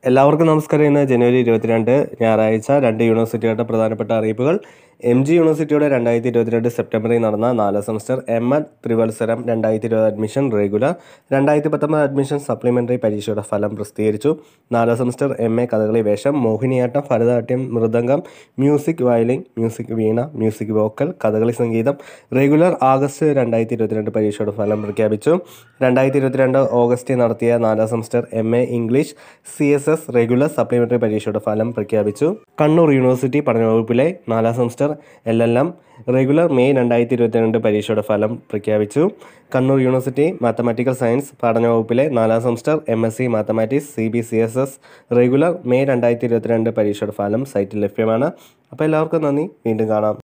എല്ലാവർക്കും നമസ്കാരം ഇന്ന് ജനുവരി ഇരുപത്തിരണ്ട് ഞായറാഴ്ച രണ്ട് യൂണിവേഴ്സിറ്റികളുടെ പ്രധാനപ്പെട്ട അറിയിപ്പുകൾ എം ജി യൂണിവേഴ്സിറ്റിയുടെ രണ്ടായിരത്തി ഇരുപത്തിരണ്ട് സെപ്റ്റംബറിൽ നടന്ന നാലാം സെമസ്റ്റർ എം എഡ് ത്രിവത്സരം രണ്ടായിരത്തി ഇരുപത് അഡ്മിഷൻ റെഗുലർ രണ്ടായിരത്തി പത്തൊമ്പത് അഡ്മിഷൻ സപ്ലിമെൻ്ററി പരീക്ഷയുടെ ഫലം പ്രസിദ്ധീകരിച്ചു നാലാം സെമസ്റ്റർ എം എ കഥകളി വേഷം Mohiniyattam Bharatanatyam mridangam music violin music veena music vocal Kathakali സംഗീതം റെഗുലർ ആഗസ്റ്റ് രണ്ടായിരത്തി ഇരുപത്തിരണ്ട് പരീക്ഷയുടെ ഫലം പ്രഖ്യാപിച്ചു രണ്ടായിരത്തി ഇരുപത്തിരണ്ട് ഓഗസ്റ്റിൽ നടത്തിയ നാലാം semester M A English C S S regular supplementary പരീക്ഷയുടെ ഫലം പ്രഖ്യാപിച്ചു കണ്ണൂർ യൂണിവേഴ്സിറ്റി പഠനവകുപ്പിലെ നാലാം semester L L M regular May രണ്ടായിരത്തി ഇരുപത്തിരണ്ട് പരീക്ഷയുടെ ഫലം പ്രഖ്യാപിച്ചു കണ്ണൂർ യൂണിവേഴ്സിറ്റി മാത്തമാറ്റിക്കൽ സയൻസ് പഠനവകുപ്പിലെ നാലാം semester M S C mathematics C B C S S regular May രണ്ടായിരത്തി ഇരുപത്തിരണ്ട് പരീക്ഷയുടെ ഫലം സൈറ്റിൽ ലഭ്യമാണ് അപ്പോൾ എല്ലാവർക്കും നന്ദി വീണ്ടും കാണാം